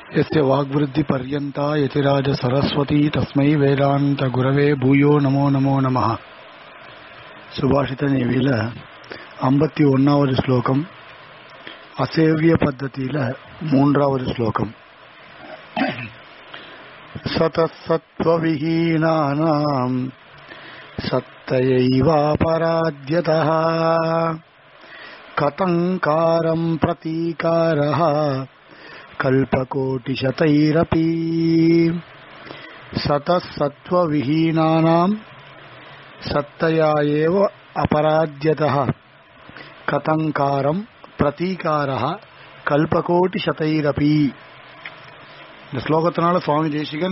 यस्य वाग्वृद्धिपर्यन्ता यतिराजसरस्वती तस्मै वेदान्तगुरवे भूयो நமோ நமோ நமः சுபாஷித நேவியில ஐம்பத்தி ஒன்னாவது ஸ்லோகம் அசேவிய பத்ததியில மூன்றாவது ஸ்லோகம் சதசத்வவிஹீனானாம் சத்தயைவாபராத்யதः கதங்காரம் பிரதீகாரः कल्पकोटिशतैरपि सतः सत्त्वविहीनानाम् सत्तया एव अपराध्यतः कतङ्कारम् பிரதீகாரः கல்பகோட்டி இந்த ஸ்லோகத்தினால சுவாமி தேசிகன்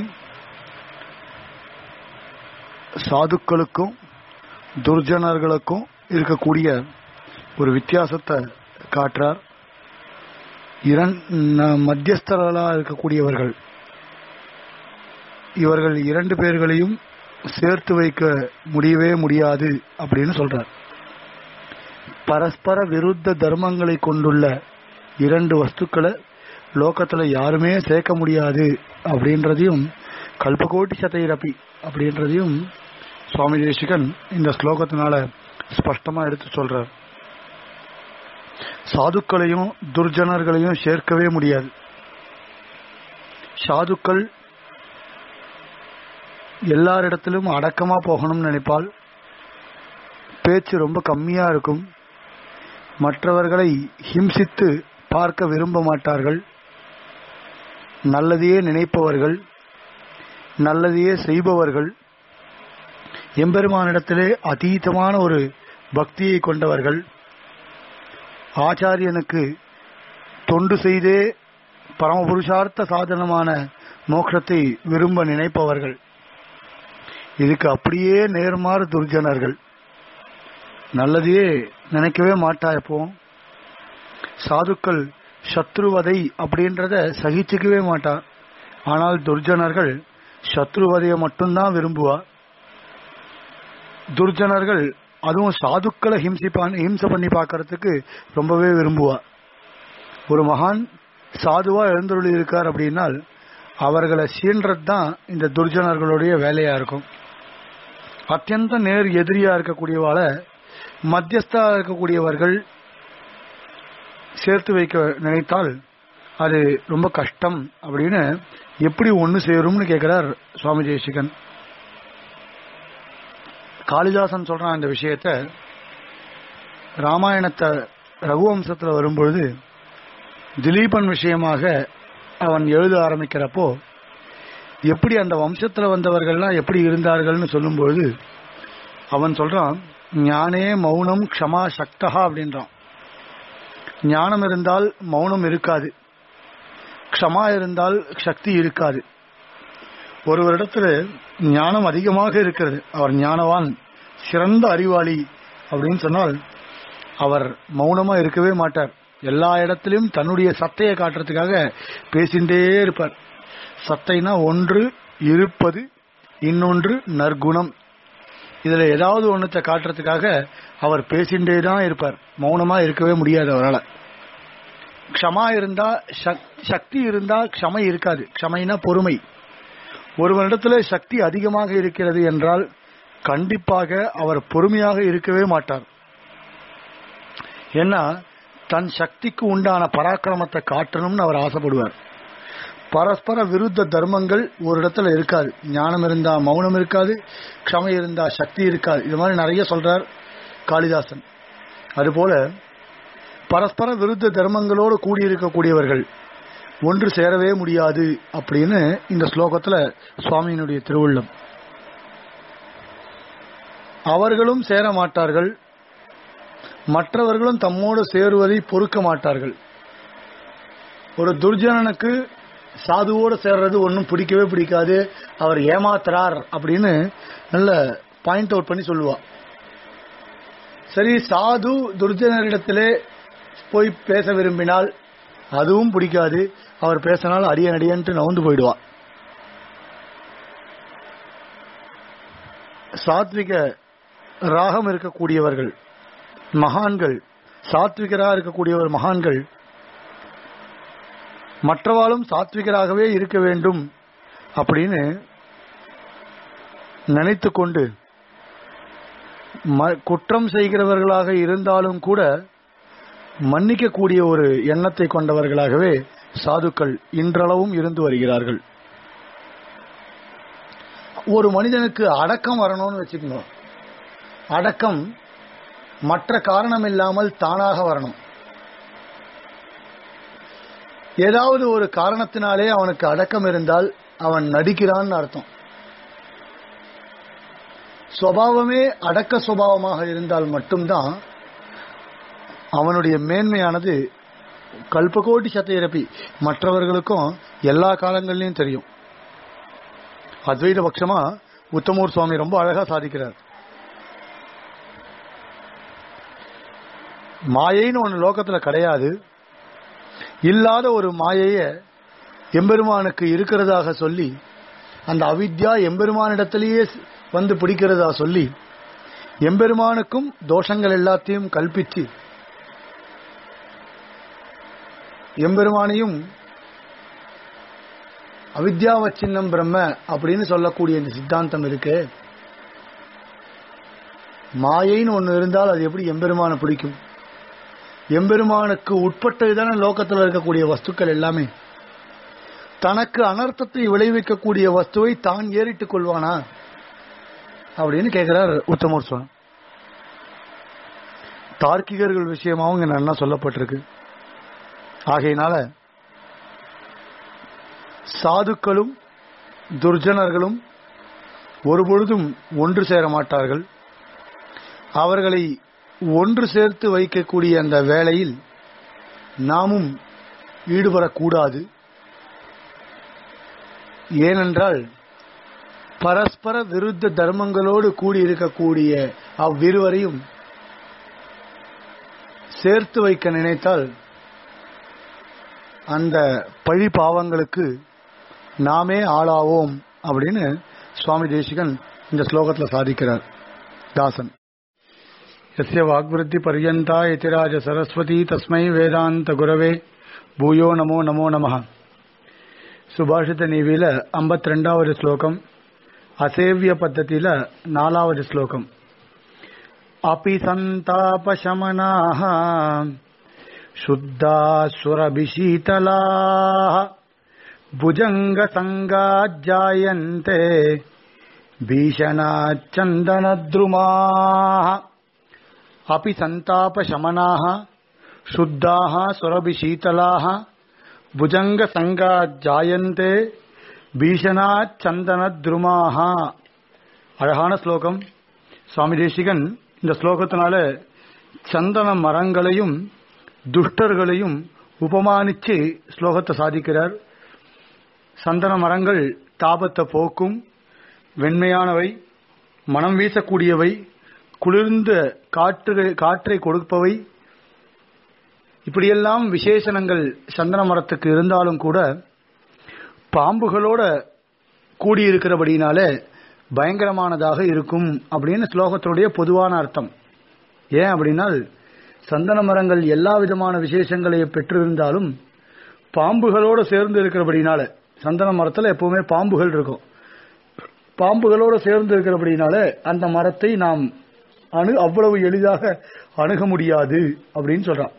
சாதுக்களுக்கும் துர்ஜனர்களுக்கும் இருக்கக்கூடிய ஒரு வித்தியாசத்தை காட்டுறார் மத்தியஸ்தர்களாக இருக்கக்கூடியவர்கள் இவர்கள் இரண்டு பேர்களையும் சேர்த்து வைக்க முடியவே முடியாது அப்படின்னு சொல்றார் பரஸ்பர விருத்த தர்மங்களை கொண்டுள்ள இரண்டு வஸ்துக்களை லோகத்துல யாருமே சேர்க்க முடியாது அப்படின்றதையும் கல்பகோட்டி சதைரப்பி அப்படின்றதையும் சுவாமி தேசிகன் இந்த ஸ்லோகத்தினால ஸ்பஷ்டமா எடுத்து சொல்றார் சாதுக்களையும் துர்ஜனர்களையும் சேர்க்கவே முடியாது சாதுக்கள் எல்லாரிடத்திலும் அடக்கமா போகணும்னு நினைப்பால் பேச்சு ரொம்ப கம்மியா இருக்கும் மற்றவர்களை ஹிம்சித்து பார்க்க விரும்ப மாட்டார்கள் நல்லதையே நினைப்பவர்கள் நல்லதையே செய்பவர்கள் எம்பெருமானிடத்திலே அதீதமான ஒரு பக்தியை கொண்டவர்கள் ஆச்சாரியனுக்கு தொண்டு செய்தே பரமபுருஷார்த்த சாதனமான மோட்சத்தை விரும்ப நினைப்பவர்கள் இதுக்கு அப்படியே நேர்மாறு துர்ஜனர்கள் நல்லதையே நினைக்கவே மாட்டா எப்போ சாதுக்கள் சத்ருவதை அப்படின்றத சகிச்சுக்கவே மாட்டா ஆனால் துர்ஜனர்கள் சத்ருவதையை மட்டும்தான் விரும்புவா துர்ஜனர்கள் அதுவும் சாதுக்களை ஹிம்சிப்பான் ஹிம்சை பண்ணி பார்க்கறதுக்கு ரொம்பவே விரும்புவா ஒரு மகான் சாதுவா எழுந்தருளி இருக்கார் அப்படின்னால் அவர்களை சீன்றது தான் இந்த துர்ஜனர்களுடைய வேலையா இருக்கும் அத்தியந்த நேர் எதிரியா இருக்கக்கூடியவாள மத்தியஸ்தா இருக்கக்கூடியவர்கள் சேர்த்து வைக்க நினைத்தால் அது ரொம்ப கஷ்டம் அப்படின்னு எப்படி ஒன்னு சேரும்னு கேட்கிறார் சுவாமி ஜெயசிகன் காளிதாசன் சொல்றான் இந்த விஷயத்த ராமாயணத்தை ரகுவம்சத்துல வரும்பொழுது திலீபன் விஷயமாக அவன் எழுத ஆரம்பிக்கிறப்போ எப்படி அந்த வம்சத்துல வந்தவர்கள்லாம் எப்படி இருந்தார்கள்னு சொல்லும்பொழுது அவன் சொல்றான் ஞானே மௌனம் க்ஷமா சக்தகா அப்படின்றான் ஞானம் இருந்தால் மௌனம் இருக்காது க்ஷமா இருந்தால் சக்தி இருக்காது ஒருவரிடத்துல ஞானம் அதிகமாக இருக்கிறது அவர் ஞானவான் சிறந்த அறிவாளி அப்படின்னு சொன்னால் அவர் மௌனமா இருக்கவே மாட்டார் எல்லா இடத்திலும் தன்னுடைய சத்தையை காட்டுறதுக்காக பேசிண்டே இருப்பார் சத்தைனா ஒன்று இருப்பது இன்னொன்று நற்குணம் இதுல ஏதாவது ஒன்றத்தை காட்டுறதுக்காக அவர் பேசிண்டே தான் இருப்பார் மௌனமா இருக்கவே முடியாது அவரால் க்ஷமா இருந்தா சக்தி இருந்தா க்ஷமை இருக்காது க்ஷமைனா பொறுமை ஒருவனிடத்துல சக்தி அதிகமாக இருக்கிறது என்றால் கண்டிப்பாக அவர் பொறுமையாக இருக்கவே மாட்டார் ஏன்னா தன் சக்திக்கு உண்டான பராக்கிரமத்தை காட்டணும்னு அவர் ஆசைப்படுவார் பரஸ்பர விருத்த தர்மங்கள் ஒரு இடத்துல இருக்காது ஞானம் இருந்தா மௌனம் இருக்காது க்ஷமை இருந்தா சக்தி இருக்காது இது மாதிரி நிறைய சொல்றார் காளிதாசன் அதுபோல பரஸ்பர விருத்த தர்மங்களோடு கூடியிருக்கக்கூடியவர்கள் ஒன்று சேரவே முடியாது அப்படின்னு இந்த ஸ்லோகத்துல சுவாமியினுடைய திருவுள்ளம் அவர்களும் சேர மாட்டார்கள் மற்றவர்களும் தம்மோடு சேருவதை பொறுக்க மாட்டார்கள் ஒரு துர்ஜனனுக்கு சாதுவோடு சேர்றது ஒன்றும் பிடிக்கவே பிடிக்காது அவர் ஏமாத்துறார் அப்படின்னு நல்ல பாயிண்ட் அவுட் பண்ணி சொல்லுவா சரி சாது துர்ஜனரிடத்திலே போய் பேச விரும்பினால் அதுவும் பிடிக்காது அவர் பேசினால் அடியன் அடியன்ட்டு நவுந்து போயிடுவா சாத்விக ராகம் இருக்கக்கூடியவர்கள் மகான்கள் சாத்விகரா இருக்கக்கூடியவர் மகான்கள் மற்றவாளும் சாத்விகராகவே இருக்க வேண்டும் அப்படின்னு நினைத்து கொண்டு ம- குற்றம் செய்கிறவர்களாக இருந்தாலும் கூட மன்னிக்கக்கூடிய ஒரு எண்ணத்தை கொண்டவர்களாகவே சாதுக்கள் இன்றளவும் இருந்து வருகிறார்கள் ஒரு மனிதனுக்கு அடக்கம் வரணும்னு வச்சுக்கணும் அடக்கம் மற்ற காரணம் இல்லாமல் தானாக வரணும் ஏதாவது ஒரு காரணத்தினாலே அவனுக்கு அடக்கம் இருந்தால் அவன் நடிக்கிறான்னு அர்த்தம் சுவாவமே அடக்க சுபாவமாக இருந்தால் மட்டும்தான் அவனுடைய மேன்மையானது கல்பகோட்டி சத்தையரப்பி மற்றவர்களுக்கும் எல்லா காலங்கள்லயும் தெரியும் அத்வைத பட்சமா உத்தமூர் சுவாமி ரொம்ப அழகா சாதிக்கிறார் மாயைன்னு ஒண்ணு லோகத்துல கிடையாது இல்லாத ஒரு மாயைய எம்பெருமானுக்கு இருக்கிறதாக சொல்லி அந்த அவித்யா எம்பெருமானிடத்திலேயே வந்து பிடிக்கிறதா சொல்லி எம்பெருமானுக்கும் தோஷங்கள் எல்லாத்தையும் கல்பித்து எம்பெருமானையும் அவித்யாவ சின்னம் பிரம்ம அப்படின்னு சொல்லக்கூடிய இந்த சித்தாந்தம் இருக்கு மாயைன்னு ஒண்ணு இருந்தால் அது எப்படி எம்பெருமான பிடிக்கும் எம்பெருமானுக்கு உட்பட்டதுதானே லோகத்தில் இருக்கக்கூடிய வஸ்துக்கள் எல்லாமே தனக்கு அனர்த்தத்தை விளைவிக்கக்கூடிய வஸ்துவை தான் ஏறிட்டுக் கொள்வானா அப்படின்னு கேட்கிறார் உத்தமர் சுவாமி தார்க்கிகர்கள் விஷயமாவும் இங்க நல்லா சொல்லப்பட்டிருக்கு ஆகையினால சாதுக்களும் துர்ஜனர்களும் ஒருபொழுதும் ஒன்று சேர மாட்டார்கள் அவர்களை ஒன்று சேர்த்து வைக்கக்கூடிய அந்த வேளையில் நாமும் ஈடுபடக்கூடாது ஏனென்றால் பரஸ்பர விருத்த தர்மங்களோடு கூடியிருக்கக்கூடிய அவ்விருவரையும் சேர்த்து வைக்க நினைத்தால் அந்த பழி பாவங்களுக்கு நாமே ஆளாவோம் அப்படின்னு சுவாமி தேசிகன் இந்த ஸ்லோகத்தில் சாதிக்கிறார் தாசன் यस्य वाग्वृत्ति पर्यन्ता यतिराज सरस्वती तस्मै வேதாந்த குரவே பூயோ நமோ நமோ நமः சுபாஷித நீவில ஐம்பத்தி ரெண்டாவது ஸ்லோகம் அசேவிய பத்தத்தில நாலாவது ஸ்லோகம் अपि सन्तापशमनाः शुद्धासुरभिशीतलाः भुजङ्गसङ्गाज्जायन्ते भीषणाच्चन्दनद्रुमाः अपि सन्तापशमनाः शुद्धाः सुरभिशीतलाः भुजङ्गसङ्गाज्जायन्ते பீஷனாச்சந்தனத்ருமாக அழகான ஸ்லோகம் சுவாமி தேசிகன் இந்த ஸ்லோகத்தினால சந்தன மரங்களையும் துஷ்டர்களையும் உபமானிச்சு ஸ்லோகத்தை சாதிக்கிறார் சந்தன மரங்கள் தாபத்தை போக்கும் வெண்மையானவை மனம் வீசக்கூடியவை குளிர்ந்த காற்று காற்றை கொடுப்பவை இப்படியெல்லாம் விசேஷணங்கள் சந்தன மரத்துக்கு இருந்தாலும் கூட பாம்புகளோட கூடியிருக்கிறபடினால பயங்கரமானதாக இருக்கும் அப்படின்னு ஸ்லோகத்தினுடைய பொதுவான அர்த்தம் ஏன் அப்படின்னால் சந்தன மரங்கள் எல்லா விதமான விசேஷங்களை பெற்றிருந்தாலும் பாம்புகளோட சேர்ந்து இருக்கிறபடினால சந்தன மரத்துல எப்பவுமே பாம்புகள் இருக்கும் பாம்புகளோட சேர்ந்து இருக்கிறபடினால அந்த மரத்தை நாம் அணு அவ்வளவு எளிதாக அணுக முடியாது அப்படின்னு சொல்றான்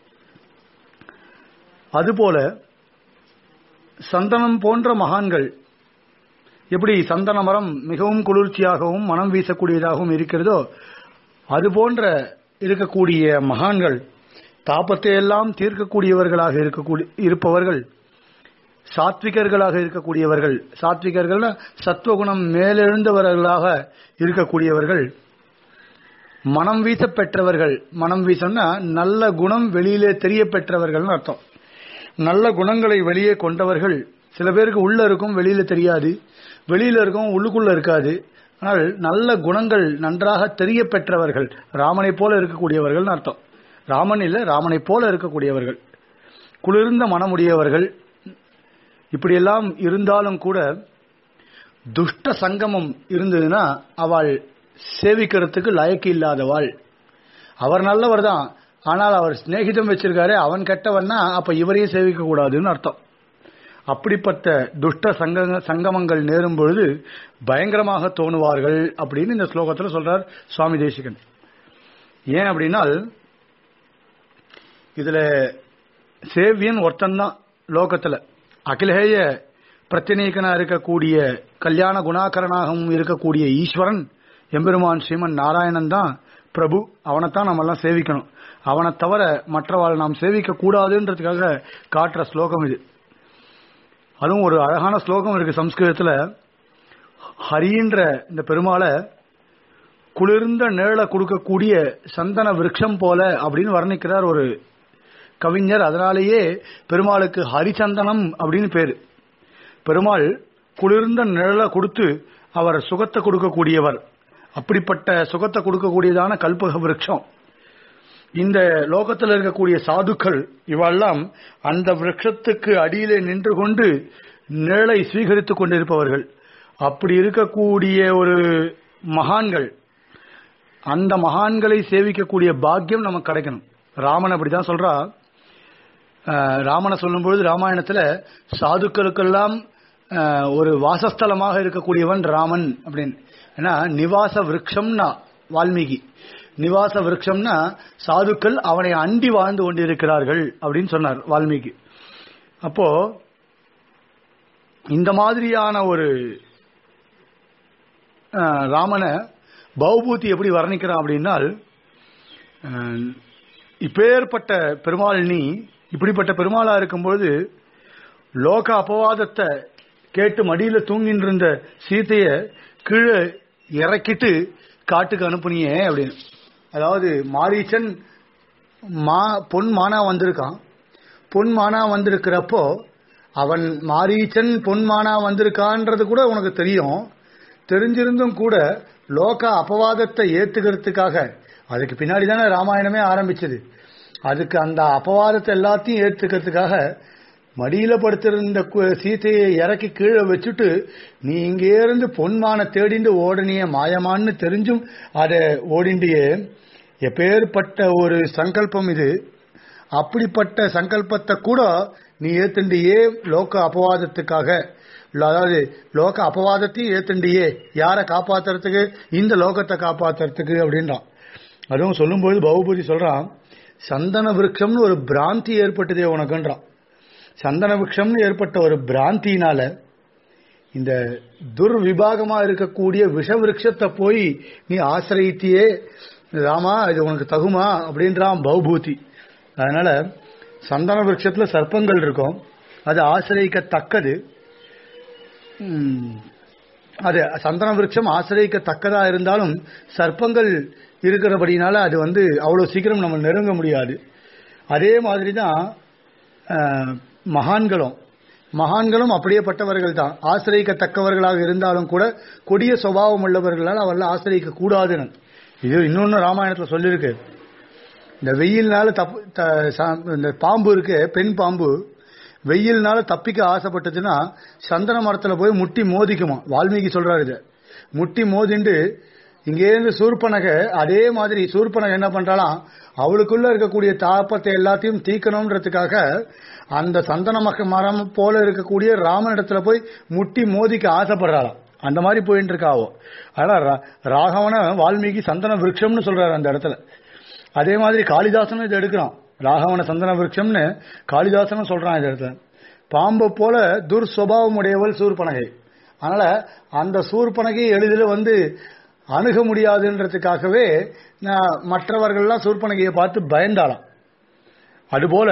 அதுபோல சந்தனம் போன்ற மகான்கள் எப்படி சந்தன மரம் மிகவும் குளிர்ச்சியாகவும் மனம் வீசக்கூடியதாகவும் இருக்கிறதோ அது போன்ற இருக்கக்கூடிய மகான்கள் தாபத்தை எல்லாம் தீர்க்கக்கூடியவர்களாக இருக்கக்கூடிய இருப்பவர்கள் சாத்விகர்களாக இருக்கக்கூடியவர்கள் சாத்விகர்கள் சத்துவகுணம் மேலெழுந்தவர்களாக இருக்கக்கூடியவர்கள் மனம் வீச பெற்றவர்கள் மனம் வீசம்னா நல்ல குணம் வெளியிலே தெரிய பெற்றவர்கள் அர்த்தம் நல்ல குணங்களை வெளியே கொண்டவர்கள் சில பேருக்கு உள்ள இருக்கும் வெளியில தெரியாது வெளியில இருக்கும் உள்ளுக்குள்ள இருக்காது ஆனால் நல்ல குணங்கள் நன்றாக தெரிய பெற்றவர்கள் ராமனை போல இருக்கக்கூடியவர்கள் அர்த்தம் ராமன் இல்ல ராமனை போல இருக்கக்கூடியவர்கள் குளிர்ந்த மனமுடையவர்கள் இப்படியெல்லாம் இருந்தாலும் கூட துஷ்ட சங்கமம் இருந்ததுன்னா அவள் சேவிக்கிறதுக்கு லயக்கு இல்லாதவாள் அவர் நல்லவர் தான் ஆனால் அவர் சிநேகிதம் வச்சிருக்காரு அவன் கெட்டவன்னா அப்ப இவரையும் சேவிக்க கூடாதுன்னு அர்த்தம் அப்படிப்பட்ட துஷ்ட சங்க சங்கமங்கள் நேரும் பொழுது பயங்கரமாக தோணுவார்கள் அப்படின்னு இந்த ஸ்லோகத்தில் சொல்றார் சுவாமி தேசிகன் ஏன் அப்படின்னால் இதுல சேவியன் ஒருத்தன்தான் லோகத்துல அகிலேய பிரத்தினீகனா இருக்கக்கூடிய கல்யாண குணாகரனாகவும் இருக்கக்கூடிய ஈஸ்வரன் எம்பெருமான் ஸ்ரீமன் நாராயணன் தான் பிரபு அவனைத்தான் நம்ம எல்லாம் சேவிக்கணும் அவனை தவிர மற்றவாள் நாம் சேவிக்க கூடாதுன்றதுக்காக காட்டுற ஸ்லோகம் இது அதுவும் ஒரு அழகான ஸ்லோகம் இருக்கு சம்ஸ்கிருதத்துல ஹரின்ற இந்த பெருமாளை குளிர்ந்த நிழலை கொடுக்கக்கூடிய சந்தன விருட்சம் போல அப்படின்னு வர்ணிக்கிறார் ஒரு கவிஞர் அதனாலேயே பெருமாளுக்கு ஹரிச்சந்தனம் அப்படின்னு பேரு பெருமாள் குளிர்ந்த நிழலை கொடுத்து அவர் சுகத்தை கொடுக்கக்கூடியவர் அப்படிப்பட்ட சுகத்தை கொடுக்கக்கூடியதான கல்பக விருட்சம் இந்த லோகத்தில் இருக்கக்கூடிய சாதுக்கள் இவெல்லாம் அந்த விரக்ஷத்துக்கு அடியிலே நின்று கொண்டு நிழலை ஸ்வீகரித்துக் கொண்டிருப்பவர்கள் அப்படி இருக்கக்கூடிய ஒரு மகான்கள் அந்த மகான்களை சேவிக்கக்கூடிய பாக்கியம் நமக்கு கிடைக்கணும் ராமன் அப்படிதான் சொல்றா அஹ், ராமனை சொல்லும்பொழுது ராமாயணத்துல சாதுக்களுக்கெல்லாம் அஹ், ஒரு வாசஸ்தலமாக இருக்கக்கூடியவன் ராமன் அப்படின்னு ஏன்னா நிவாச விருட்சம்னா வால்மீகி நிவாச விருட்சம்னா சாதுக்கள் அவனை அண்டி வாழ்ந்து கொண்டிருக்கிறார்கள் அப்படின்னு சொன்னார் வால்மீகி அப்போ இந்த மாதிரியான ஒரு அஹ், ராமனை பௌபூதி எப்படி வர்ணிக்கிறான் அப்படின்னால் அஹ், இப்பேற்பட்ட பெருமாள் நீ இப்படிப்பட்ட பெருமாளா இருக்கும்பொழுது லோக அபவாதத்தை கேட்டு மடியில தூங்கிட்டு இருந்த சீதைய கீழே இறக்கிட்டு காட்டுக்கு அனுப்புனியே அப்படின்னு அதாவது மாரீச்சன் மா பொன் மானா வந்திருக்கான் பொன் மானா வந்திருக்கிறப்போ அவன் மாரீச்சன் பொன் மானா வந்திருக்கான்றது கூட உனக்கு தெரியும் தெரிஞ்சிருந்தும் கூட லோக அபவாதத்தை ஏத்துக்கிறதுக்காக அதுக்கு பின்னாடி தானே ராமாயணமே ஆரம்பிச்சது அதுக்கு அந்த அபவாதத்தை எல்லாத்தையும் ஏத்துக்கிறதுக்காக மடியில படுத்திருந்த கு- சீதையை இறக்கி கீழே வச்சுட்டு நீ இங்கே இருந்து பொன்மான தேடிண்டு ஓடனிய மாயமான்னு தெரிஞ்சும் அதை ஓடிண்டியே எப்பேற்பட்ட ஒரு சங்கல்பம் இது அப்படிப்பட்ட சங்கல்பத்தை கூட நீ ஏத்துண்டியே லோக அபவாதத்துக்காக அதாவது லோக அபவாதத்தையும் ஏத்துண்டியே யாரை காப்பாத்துறதுக்கு இந்த லோகத்தை காப்பாத்துறதுக்கு அப்படின்றான் அதுவும் சொல்லும்போது பகுபதி சொல்றான் சந்தன விருட்சம்னு ஒரு பிராந்தி ஏற்பட்டதே உனக்குன்றான் சந்தன விருட்சம்னு ஏற்பட்ட ஒரு பிராந்தியினால இந்த துர்விபாகமா இருக்கக்கூடிய விஷ விருட்சத்தை போய் நீ ஆசிரியத்தியே ராமா இது உனக்கு தகுமா அப்படின்றான் பௌபூதி அதனால சந்தன விருட்சத்துல சர்ப்பங்கள் இருக்கும் அது ஆசிரியக்கத்தக்கது உம், அது சந்தன விருட்சம் ஆசிரியக்கத்தக்கதா இருந்தாலும் சர்ப்பங்கள் இருக்கிறபடினால அது வந்து அவ்வளவு சீக்கிரம் நம்ம நெருங்க முடியாது அதே மாதிரி தான் அஹ், மகான்களும் மகான்களும் அப்படியேப்பட்டவர்கள் தான் ஆசிரியக்கத்தக்கவர்களாக இருந்தாலும் கூட கொடிய சுபாவம் உள்ளவர்களால் அவர்கள் ஆசிரியக்க கூடாதுன்னு இது இன்னொன்னு ராமாயணத்துல சொல்லியிருக்கு இந்த வெயில்னால தப்பு த- சா- இந்த பாம்பு இருக்கு பெண் பாம்பு வெயில்னால தப்பிக்க ஆசைப்பட்டுச்சுன்னா சந்தன மரத்துல போய் முட்டி மோதிக்குமா வால்மீகி சொல்றாரு இத முட்டி மோதிண்டு இங்கேருந்து சூர்பனக அதே மாதிரி சூர்பனக என்ன பண்றாளாம் அவளுக்குள்ள இருக்கக்கூடிய தாப்பத்தை எல்லாத்தையும் தீக்கணும்ன்றதுக்காக அந்த சந்தன மக மரம் போல இருக்கக்கூடிய ராமனிடத்துல போய் முட்டி மோதிக்க ஆசைப்படுறாளாம் அந்த மாதிரி போயிட்டு இருக்காவோ ஆனா ரா- ராகவன வால்மீகி சந்தன விருட்சம்னு சொல்றாரு அந்த இடத்துல அதே மாதிரி காளிதாசனும் இதை எடுக்கிறான் ராகவன சந்தன விருட்சம்னு காளிதாசனும் சொல்றான் இந்த இடத்துல பாம்பை போல துர்ஸ்வபாவம் உடையவள் சூர்பனகை அதனால அந்த சூர்பனகை எளிதில் வந்து அணுக முடியாதுன்றதுக்காகவே நான் மற்றவர்கள்லாம் சூர்பனகையை பார்த்து பயந்தாளாம் அதுபோல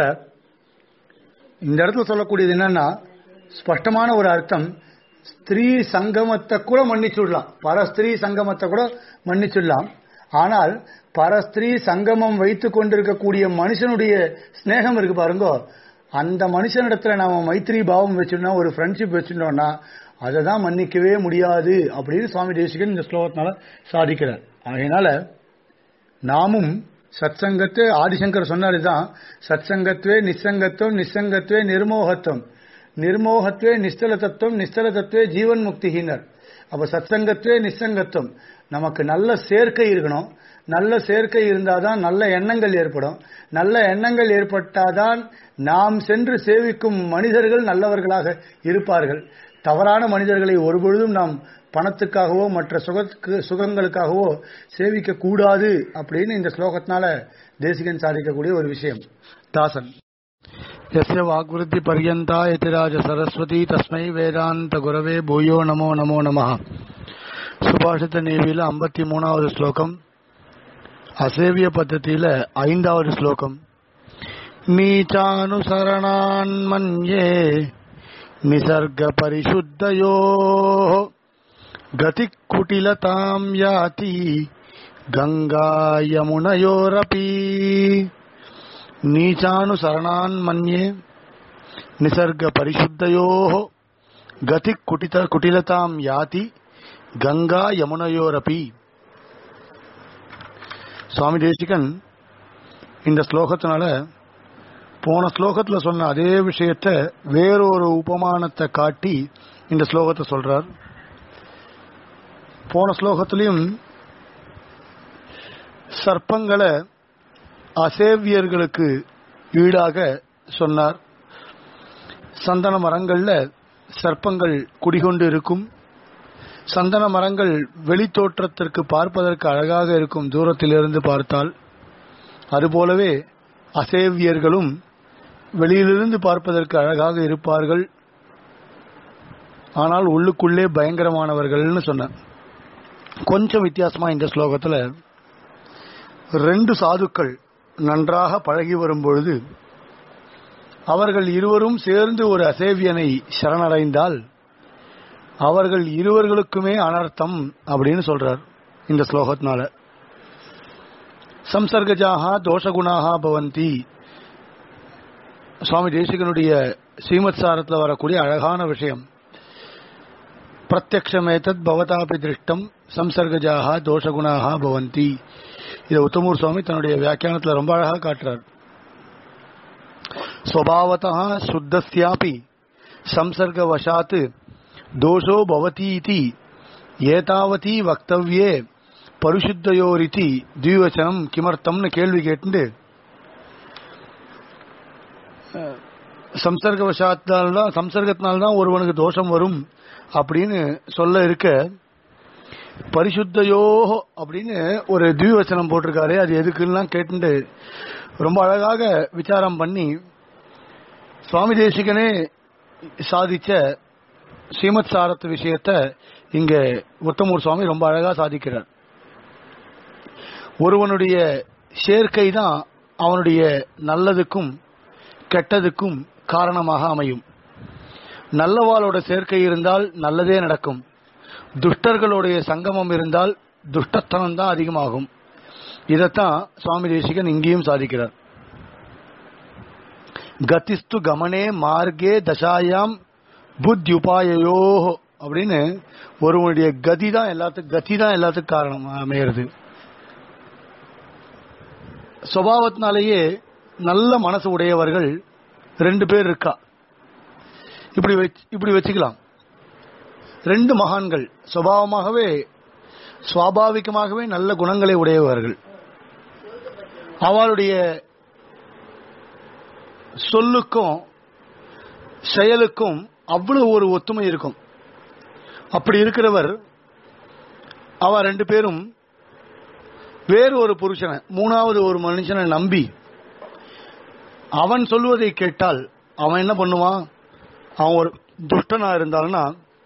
இந்த இடத்துல சொல்லக்கூடியது என்னன்னா ஸ்பஷ்டமான ஒரு அர்த்தம் ஸ்திரீ சங்கமத்தை கூட மன்னிச்சுடலாம் பரஸ்திரீ சங்கமத்தை கூட மன்னிச்சுடலாம் ஆனால் பரஸ்திரீ சங்கமம் வைத்துக் கொண்டிருக்கக்கூடிய மனுஷனுடைய ஸ்நேகம் இருக்கு பாருங்க அந்த மனுஷனிடத்துல நாம மைத்திரி பாவம் வச்சிருந்தோம் ஒரு ஃப்ரெண்ட்ஷிப் வச்சிருந்தோம்னா அதை தான் மன்னிக்கவே முடியாது அப்படின்னு சுவாமி தேசிகன் இந்த ஸ்லோகத்தினால சாதிக்கிறார் ஆகையினால நாமும் சத்சங்கத்தை ஆதிசங்கர் சொன்னதுதான் சத்சங்கத்வே நிசங்கத்துவம் நிசங்கத்வே நிர்மோகத்துவம் நிர்மோகத்வே நிஸ்தல தத்துவம் நிஸ்தல தத்துவே ஜீவன் முக்திகினர் அப்ப சத்சங்கத்வே நிசங்கத்துவம் நமக்கு நல்ல சேர்க்கை இருக்கணும் நல்ல சேர்க்கை இருந்தாதான் நல்ல எண்ணங்கள் ஏற்படும் நல்ல எண்ணங்கள் ஏற்பட்டாதான் நாம் சென்று சேவிக்கும் மனிதர்கள் நல்லவர்களாக இருப்பார்கள் தவறான மனிதர்களை ஒருபொழுதும் நாம் பணத்துக்காகவோ மற்ற சுகத்துக்கு சுகங்களுக்காகவோ சேவிக்க கூடாது அப்படின்னு இந்த ஸ்லோகத்தினால தேசிகன் சாதிக்கக்கூடிய ஒரு விஷயம் தாசன் यस्य वाग्वृद्धि पर्यन्ता यतिराज सरस्वती तस्मै வேதாந்த குரவே பூயோ நமோ நமோ நமः சுபாஷித நேவியில ஐம்பத்தி மூணாவது ஸ்லோகம் அசேவிய பద్ధதியில ஐந்தாவது ஸ்லோகம் நீச்சானுசரணான் மன்யே நிசர்க பரிசுத்தயோ கதி குட்டிலதாம் யாதி கங்கா யமுனயோரபி நீச்சானுசரணான் மன்யே நிசர்க பரிசுத்தயோ கதி குட்டித குட்டிலதாம் யாதி கங்கா யமுனையோரபி சுவாமி தேசிகன் இந்த ஸ்லோகத்தினால போன ஸ்லோகத்துல சொன்ன அதே விஷயத்த வேறொரு உபமானத்தை காட்டி இந்த ஸ்லோகத்தை சொல்றார் போன ஸ்லோகத்திலையும் சர்ப்பங்களை அசேவியர்களுக்கு ஈடாக சொன்னார் சந்தன மரங்கள்ல சர்ப்பங்கள் குடிகொண்டு இருக்கும் சந்தன மரங்கள் வெளித்தோற்றத்திற்கு பார்ப்பதற்கு அழகாக இருக்கும் தூரத்திலிருந்து பார்த்தால் அதுபோலவே அசேவியர்களும் வெளியிலிருந்து பார்ப்பதற்கு அழகாக இருப்பார்கள் ஆனால் உள்ளுக்குள்ளே பயங்கரமானவர்கள்னு சொன்ன கொஞ்சம் வித்தியாசமா இந்த ஸ்லோகத்துல ரெண்டு சாதுக்கள் நன்றாக பழகி வரும் பொழுது அவர்கள் இருவரும் சேர்ந்து ஒரு அசேவியனை சரணடைந்தால் அவர்கள் இருவர்களுக்குமே அனர்த்தம் அப்படின்னு சொல்றார் இந்த ஸ்லோகத்தினால சம்சர்கஜாகா தோஷகுணாகா பவந்தி சுவாமி தேசிகனுடைய ஸ்ரீமத் சாரத்தில் வரக்கூடிய அழகான விஷயம் பிரத்யக்ஷமேதத் பவதாபி திருஷ்டம் சம்சர்கஜாகா தோஷகுணாகா பவந்தி இதை உத்தமூர் சுவாமி தன்னுடைய வியாக்கியானத்தில் ரொம்ப அழகாக காட்டுறார் ஸ்வபாவதா சுத்தஸ்யாபி சம்சர்கவசாத் தோஷோ பவதி இதி ஏதாவதி வக்தவ்யே பரிசுத்தயோரிதி திவிவச்சனம் கிமர்த்தம்னு கேள்வி கேட்டு சம்சர்கவசாத்தால்தான் சம்சர்கத்தினால்தான் ஒருவனுக்கு தோஷம் வரும் அப்படின்னு சொல்ல இருக்க பரிசுத்தையோ அப்படின்னு ஒரு திவிவச்சனம் போட்டிருக்காரு அது எதுக்குலாம் கேட்டு ரொம்ப அழகாக விசாரம் பண்ணி சுவாமி தேசிகனே சாதிச்ச ஸ்ரீமத் சாரத் விஷயத்த இங்க உத்தமூர் சுவாமி ரொம்ப அழகா சாதிக்கிறார் ஒருவனுடைய சேர்க்கை தான் அவனுடைய நல்லதுக்கும் கெட்டதுக்கும் காரணமாக அமையும் நல்லவாளோட சேர்க்கை இருந்தால் நல்லதே நடக்கும் துஷ்டர்களுடைய சங்கமம் இருந்தால் துஷ்டத்தனம் தான் அதிகமாகும் இதைத்தான் சுவாமி தேசிகன் இங்கேயும் சாதிக்கிறார் கதிஸ்து கமனே மார்க்கே தசாயாம் புத்தியுபாயோ அப்படின்னு ஒருவனுடைய கதி தான் எல்லாத்துக்கும் கதி தான் எல்லாத்துக்கும் காரணம் அமையிறது சுபாவத்தினாலேயே நல்ல மனசு உடையவர்கள் ரெண்டு பேர் இருக்கா இப்படி வச்சு- இப்படி வச்சுக்கலாம் ரெண்டு மகான்கள் சுபாவமாகவே சுவாபாவிகமாகவே நல்ல குணங்களை உடையவர்கள் அவளுடைய சொல்லுக்கும் செயலுக்கும் அவ்வளவு ஒரு ஒத்துமை இருக்கும் அப்படி இருக்கிறவர் அவ ரெண்டு பேரும் வேறு ஒரு புருஷனை மூணாவது ஒரு மனுஷனை நம்பி அவன் சொல்லுவதை கேட்டால் அவன் என்ன பண்ணுவான் அவன் ஒரு துஷ்டனா இருந்தால்னா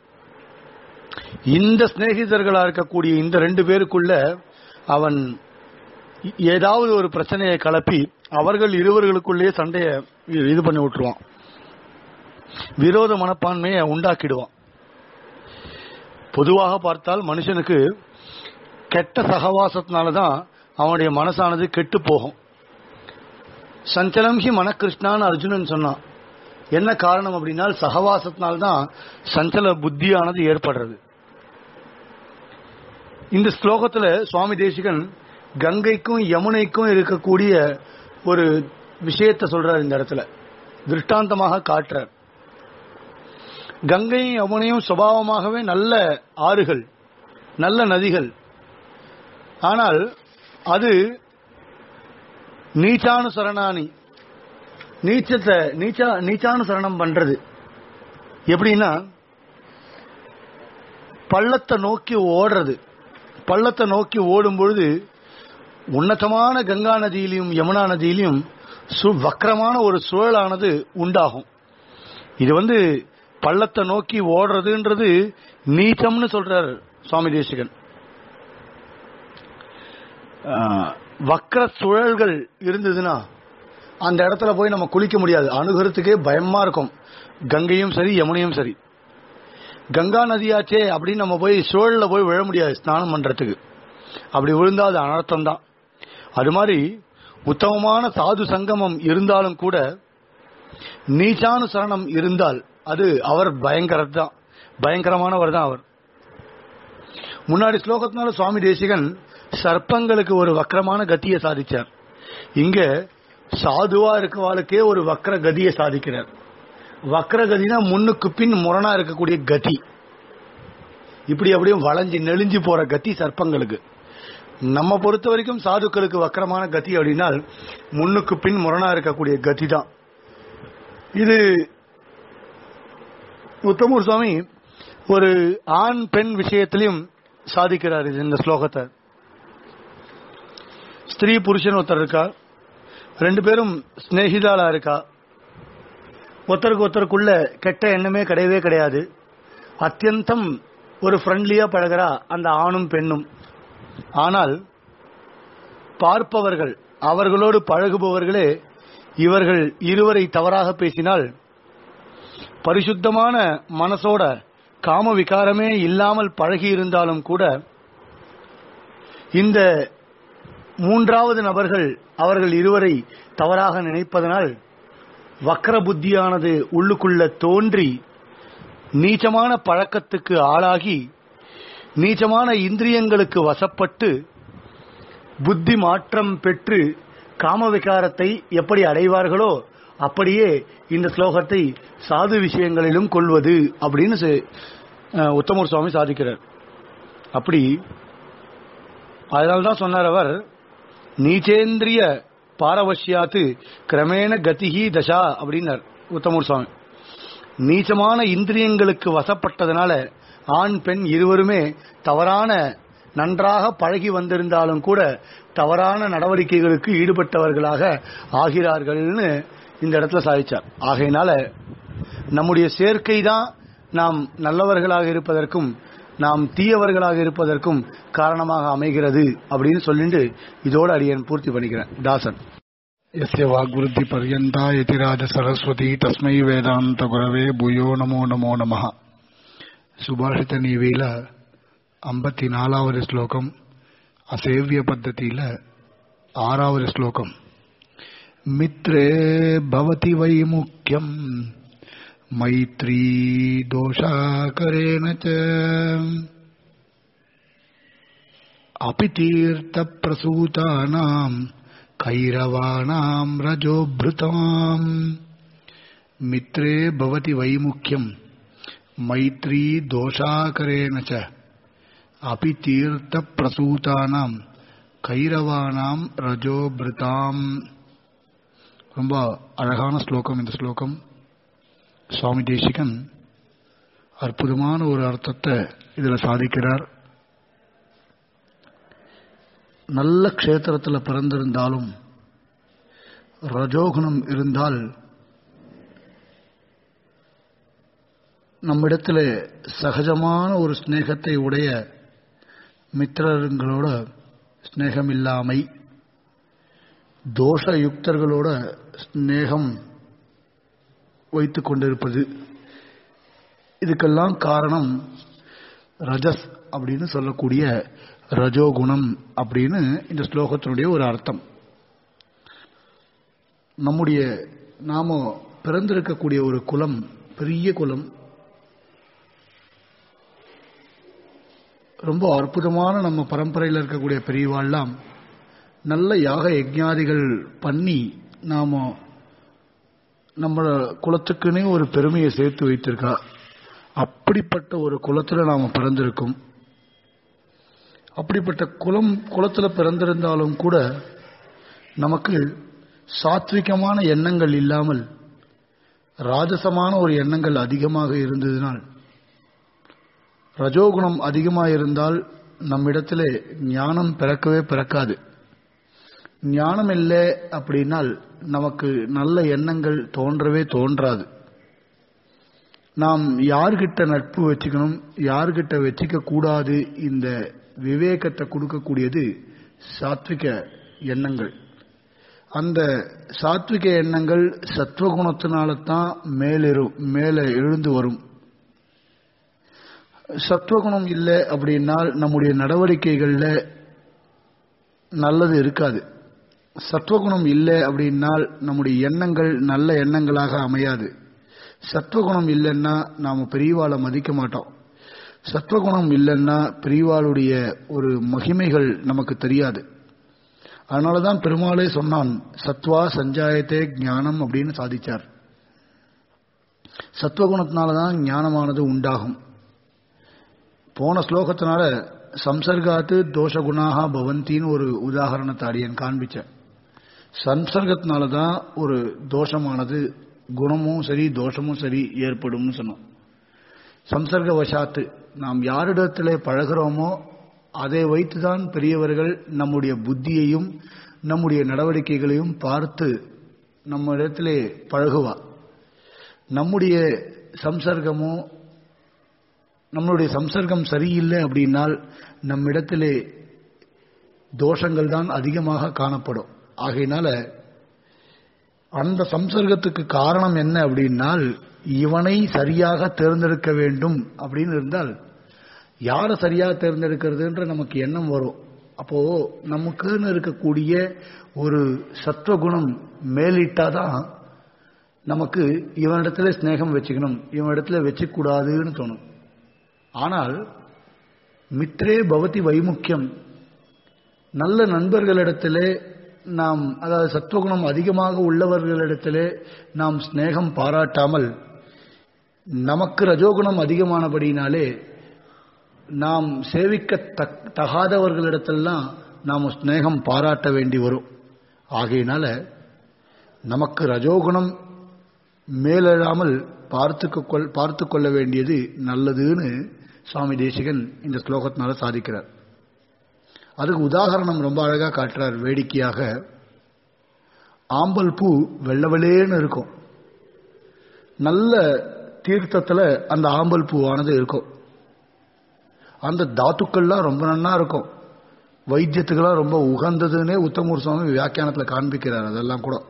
இந்த சிநேகிதர்களா இருக்கக்கூடிய இந்த ரெண்டு பேருக்குள்ள அவன் ஏதாவது ஒரு பிரச்சனையை கலப்பி அவர்கள் இருவர்களுக்குள்ளேயே சண்டையை இது பண்ணி விட்டுருவான் விரோத மனப்பான்மையை உண்டாக்கிடுவான் பொதுவாக பார்த்தால் மனுஷனுக்கு கெட்ட சகவாசத்தினாலதான் அவனுடைய மனசானது கெட்டு போகும் சஞ்சலம் ஹி மனக்கிருஷ்ணான்னு அர்ஜுனன் சொன்னான் என்ன காரணம் அப்படின்னா சகவாசத்தினால்தான் சஞ்சல புத்தியானது ஏற்படுறது இந்த ஸ்லோகத்துல சுவாமி தேசிகன் கங்கைக்கும் யமுனைக்கும் இருக்கக்கூடிய ஒரு விஷயத்தை சொல்றார் இந்த இடத்துல திருஷ்டாந்தமாக காட்டுறார் கங்கையும் யமுனையும் சுபாவமாகவே நல்ல ஆறுகள் நல்ல நதிகள் ஆனால் அது நீச்சானுசரணானி நீச்சத்தை நீச்சா நீச்சானுசரணம் பண்றது எப்படின்னா பள்ளத்தை நோக்கி ஓடுறது பள்ளத்தை நோக்கி ஓடும் பொழுது உன்னதமான கங்கா நதியிலையும் யமுனா நதியிலையும் சு வக்கரமான ஒரு சுழலானது உண்டாகும் இது வந்து பள்ளத்தை நோக்கி ஓடுறதுன்றது நீச்சம்னு சொல்றார் சுவாமி தேசிகன் ஆஹ், வக்ர சுழல்கள் இருந்ததுன்னா அந்த இடத்துல போய் நம்ம குளிக்க முடியாது அணுகிறதுக்கே பயமா இருக்கும் கங்கையும் சரி யமுனையும் சரி கங்கா நதியாச்சே அப்படின்னு நம்ம போய் சுழல்ல போய் விழ முடியாது ஸ்நானம் பண்றதுக்கு அப்படி விழுந்தா அது அனர்த்தம் தான் அது மாதிரி உத்தமமான சாது சங்கமம் இருந்தாலும் கூட நீச்சானுசரணம் இருந்தால் அது அவர் பயங்கரத் தான் பயங்கரமானவர் தான் அவர் முன்னாடி ஸ்லோகத்தினால சுவாமி தேசிகன் சர்ப்பங்களுக்கு ஒரு வக்கரமான கத்தியை சாதிச்சார் இங்க சாதுவா இருக்கவாளுக்கே ஒரு வக்கர கதியை சாதிக்கிறார் வக்கர கதினா முன்னுக்கு பின் முரணா இருக்கக்கூடிய கதி இப்படி அப்படியே வளைஞ்சு நெளிஞ்சு போற கத்தி சர்ப்பங்களுக்கு நம்ம பொறுத்த வரைக்கும் சாதுக்களுக்கு வக்கரமான கதி அப்படின்னால் முன்னுக்கு பின் முரணா இருக்கக்கூடிய கதி தான் இது உத்தமூர் சுவாமி ஒரு ஆண் பெண் விஷயத்திலையும் சாதிக்கிறார் இது இந்த ஸ்லோகத்தை ஸ்திரீ புருஷன் ஒருத்தர் இருக்கா ரெண்டு பேரும் சிநேகிதாளா இருக்கா ஒருத்தருக்கு ஒருத்தருக்குள்ள கெட்ட எண்ணமே கிடையவே கிடையாது அத்தியந்தம் ஒரு ஃப்ரெண்ட்லியா பழகிறா அந்த ஆணும் பெண்ணும் ஆனால் பார்ப்பவர்கள் அவர்களோடு பழகுபவர்களே இவர்கள் இருவரை தவறாக பேசினால் பரிசுத்தமான மனசோட காம விகாரமே இல்லாமல் பழகி இருந்தாலும் கூட இந்த மூன்றாவது நபர்கள் அவர்கள் இருவரை தவறாக நினைப்பதனால் வக்கர புத்தியானது உள்ளுக்குள்ள தோன்றி நீச்சமான பழக்கத்துக்கு ஆளாகி நீச்சமான இந்திரியங்களுக்கு வசப்பட்டு புத்தி மாற்றம் பெற்று காம விகாரத்தை எப்படி அடைவார்களோ அப்படியே இந்த ஸ்லோகத்தை சாது விஷயங்களிலும் கொள்வது அப்படின்னு செ- அஹ், உத்தமர் சுவாமி சாதிக்கிறார் அப்படி அதனால்தான் சொன்னார் அவர் நீச்சேந்திரிய பாரவசியாத்து கிரமேண கதிகி தசா அப்படின்னார் உத்தமூர் சுவாமி நீச்சமான இந்திரியங்களுக்கு வசப்பட்டதனால ஆண் பெண் இருவருமே தவறான நன்றாக பழகி வந்திருந்தாலும் கூட தவறான நடவடிக்கைகளுக்கு ஈடுபட்டவர்களாக ஆகிறார்கள்னு இந்த இடத்துல சாதிச்சார் ஆகையினால நம்முடைய சேர்க்கை தான் நாம் நல்லவர்களாக இருப்பதற்கும் நாம் தீயவர்களாக இருப்பதற்கும் காரணமாக அமைகிறது அப்படின்னு சொல்லிட்டு இதோட அடியன் பூர்த்தி பண்ணிக்கிறேன் தாசன் यस्य वाग्वृद्धि पर्यन्ता यतिराज सरस्वती तस्मै வேதாந்த குரவே புயோ நமோ நமோ நமः சுபாஷித நீவியில ஐம்பத்தி நாலாவது ஸ்லோகம் அசேவிய பத்ததியில ஆறாவது ஸ்லோகம் மித்ரே பவதி வை முக்கியம் மைத்ரீ தோஷாகரேண ச अपि तीर्थप्रसूतानाम् कैरवाणाम् रजोभृताम् मित्रे भवति वैमुख्यम् मैत्री दोषाकरेण च अपि तीर्थप्रसूतानाम् கைரவானாம் ரஜோபிருதாம் ரொம்ப அழகான ஸ்லோகம் இந்த ஸ்லோகம் சுவாமி தேசிகன் அற்புதமான ஒரு அர்த்தத்தை இதுல சாதிக்கிறார் நல்ல க்ஷேத்திரத்தில் பிறந்திருந்தாலும் ரஜோகுணம் இருந்தால் நம்மிடத்தில் சகஜமான ஒரு ஸ்நேகத்தை உடைய மித்திரங்களோட ஸ்நேகம் இல்லாமை தோஷ யுக்தர்களோட ஸ்நேகம் வைத்துக் கொண்டிருப்பது இதுக்கெல்லாம் காரணம் ரஜஸ் அப்படின்னு சொல்லக்கூடிய ரஜோகுணம் அப்படின்னு இந்த ஸ்லோகத்தினுடைய ஒரு அர்த்தம் நம்முடைய நாம பிறந்திருக்கக்கூடிய ஒரு குலம் பெரிய குலம் ரொம்ப அற்புதமான நம்ம பரம்பரையில் இருக்கக்கூடிய பெரியவாள்லாம் நல்ல யாக யஜ்ஞாதிகள் பண்ணி நாம நம்ம குலத்துக்குன்னே ஒரு பெருமையை சேர்த்து வைத்திருக்கா அப்படிப்பட்ட ஒரு குலத்துல நாம பிறந்திருக்கோம் அப்படிப்பட்ட குலம் குலத்துல பிறந்திருந்தாலும் கூட நமக்கு சாத்விகமான எண்ணங்கள் இல்லாமல் ராஜசமான ஒரு எண்ணங்கள் அதிகமாக இருந்ததினால் ரஜோகுணம் அதிகமாக இருந்தால் நம்மிடத்திலே ஞானம் பிறக்கவே பிறக்காது ஞானம் இல்லை அப்படின்னால் நமக்கு நல்ல எண்ணங்கள் தோன்றவே தோன்றாது நாம் யார்கிட்ட நட்பு வச்சுக்கணும் யார்கிட்ட வச்சுக்க கூடாது இந்த விவேகத்தை கொடுக்கக்கூடியது சாத்விக எண்ணங்கள் அந்த சாத்விக எண்ணங்கள் சத்வகுணத்தினால தான் மேலெறும் மேலே எழுந்து வரும் சத்வகுணம் இல்லை அப்படின்னால் நம்முடைய நடவடிக்கைகளில் நல்லது இருக்காது சத்வகுணம் இல்லை அப்படின்னால் நம்முடைய எண்ணங்கள் நல்ல எண்ணங்களாக அமையாது சத்வகுணம் இல்லைன்னா நாம் பெரியவாளை மதிக்க மாட்டோம் சத்வகுணம் இல்லைன்னா பெரியவாளுடைய ஒரு மகிமைகள் நமக்கு தெரியாது அதனால தான் பெருமாளே சொன்னான் சத்வா சஞ்சாயத்தே ஞானம் அப்படின்னு சாதிச்சார் சத்வகுணத்தினால தான் ஞானமானது உண்டாகும் போன ஸ்லோகத்தினால சம்சர்காத்து தோஷகுணாக பவந்தின்னு ஒரு உதாகரணத்தை அடியன் காண்பிச்சேன் சம்சர்கத்தினால தான் ஒரு தோஷமானது குணமும் சரி தோஷமும் சரி ஏற்படும்னு சொன்னோம் சம்சர்க வசாத்து நாம் யாரிடத்திலே பழகிறோமோ அதை வைத்துதான் பெரியவர்கள் நம்முடைய புத்தியையும் நம்முடைய நடவடிக்கைகளையும் பார்த்து நம்ம இடத்திலே பழகுவா நம்முடைய சம்சர்க்கமோ நம்மளுடைய சம்சர்க்கம் சரியில்லை அப்படின்னால் நம்மிடத்திலே தோஷங்கள் தான் அதிகமாக காணப்படும் ஆகையினால அந்த சம்சர்க்கத்துக்கு காரணம் என்ன அப்படின்னால் இவனை சரியாக தேர்ந்தெடுக்க வேண்டும் அப்படின்னு இருந்தால் யாரை சரியாக தேர்ந்தெடுக்கிறதுன்ற நமக்கு எண்ணம் வரும் அப்போ நமக்குன்னு இருக்கக்கூடிய ஒரு சத்வகுணம் மேலிட்டாதான் நமக்கு இவனிடத்துல ஸ்நேகம் வச்சுக்கணும் இவனிடத்துல வச்சுக்கூடாதுன்னு தோணும் ஆனால் மித்ரே பவதி வைமுக்கியம் நல்ல நண்பர்களிடத்திலே நாம் அதாவது சத்துவகுணம் அதிகமாக உள்ளவர்களிடத்திலே நாம் ஸ்நேகம் பாராட்டாமல் நமக்கு ரஜோகுணம் அதிகமானபடியினாலே நாம் சேவிக்க தகாதவர்களிடத்தெல்லாம் நாம் ஸ்நேகம் பாராட்ட வேண்டி வரும் ஆகையினால நமக்கு ரஜோகுணம் மேலெழாமல் பார்த்து பார்த்து கொள்ள வேண்டியது நல்லதுன்னு சுவாமி தேசிகன் இந்த ஸ்லோகத்தினால சாதிக்கிறார் அதுக்கு உதாகரணம் ரொம்ப அழகா காட்டுறார் வேடிக்கையாக ஆம்பல் பூ வெள்ளவெளேன்னு இருக்கும் நல்ல தீர்த்தத்தில் அந்த ஆம்பல் பூவானது இருக்கும் அந்த தாத்துக்கள்லாம் ரொம்ப நன்னா இருக்கும் வைத்தியத்துக்கெல்லாம் ரொம்ப உகந்ததுன்னே உத்தமூர் சுவாமி வியாக்கியானத்தில் காண்பிக்கிறார் அதெல்லாம் கூட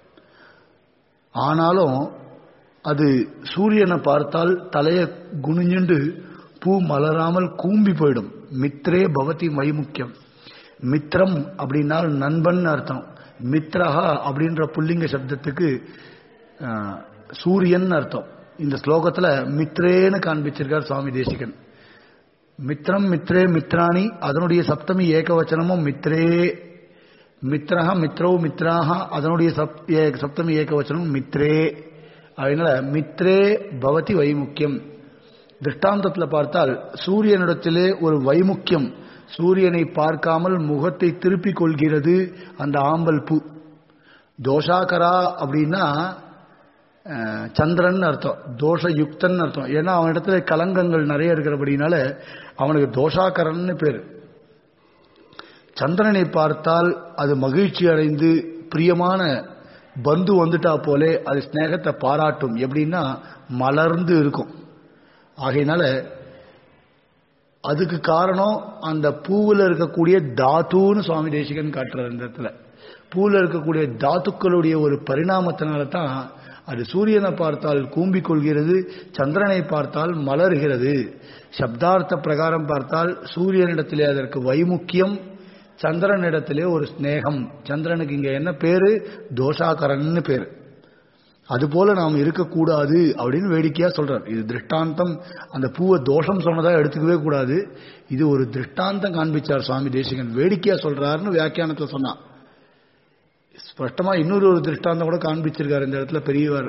ஆனாலும் அது சூரியனை பார்த்தால் தலையை குனிஞ்சுண்டு பூ மலராமல் கூம்பி போயிடும் மித்ரே பவதி மைமுக்கியம் மித்ரம் அப்படின்னால் நண்பன் அர்த்தம் மித்ரஹா அப்படின்ற புல்லிங்க சப்தத்துக்கு சூரியன் அர்த்தம் இந்த ஸ்லோகத்துல மித்ரேன்னு காண்பிச்சிருக்கார் சுவாமி தேசிகன் மித்ரம் மித்ரே மித்ராணி அதனுடைய சப்தமி ஏகவச்சனமும் மித்ரே மித்ரஹ மித்ரோ மித்ராக அதனுடைய சப்தமி ஏகவச்சனம் மித்ரே அதனால மித்ரே பவதி வைமுக்கியம் திருஷ்டாந்தத்தில் பார்த்தால் சூரியனிடத்திலே ஒரு வைமுக்கியம் சூரியனை பார்க்காமல் முகத்தை திருப்பிக் கொள்கிறது அந்த ஆம்பல் பூ தோஷாகரா அப்படின்னா சந்திரன் அர்த்தம் தோஷயுக்தன் அர்த்தம் ஏன்னா அவனிடத்துல கலங்கங்கள் நிறைய இருக்கிறபடினால அவனுக்கு தோஷாகரன்னு பேர் சந்திரனை பார்த்தால் அது மகிழ்ச்சி அடைந்து பிரியமான பந்து வந்துட்டா போலே அது ஸ்நேகத்தை பாராட்டும் எப்படின்னா மலர்ந்து இருக்கும் ஆகையினால அதுக்கு காரணம் அந்த பூவில் இருக்கக்கூடிய தாத்துன்னு சுவாமி தேசிகன் காட்டுறார் இந்த இடத்துல பூவில் இருக்கக்கூடிய தாத்துக்களுடைய ஒரு பரிணாமத்தினால தான் அது சூரியனை பார்த்தால் கூம்பிக் கொள்கிறது சந்திரனை பார்த்தால் மலர்கிறது சப்தார்த்த பிரகாரம் பார்த்தால் சூரியனிடத்திலே அதற்கு வைமுக்கியம் சந்திரனிடத்திலே ஒரு ஸ்நேகம் சந்திரனுக்கு இங்க என்ன பேரு தோஷாகரன்னு பேரு அதுபோல நாம் இருக்கக்கூடாது அப்படின்னு வேடிக்கையா சொல்றார் இது திருஷ்டாந்தம் அந்த பூவை தோஷம் சொன்னதா எடுத்துக்கவே கூடாது இது ஒரு திருஷ்டாந்தம் காண்பிச்சார் சுவாமி தேசிகன் வேடிக்கையா சொல்றாருன்னு வியாக்கியானத்துல சொன்னான் ஸ்பஷ்டமா இன்னொரு ஒரு திருஷ்டாந்தம் கூட காண்பிச்சிருக்காரு இந்த இடத்துல பெரியவர்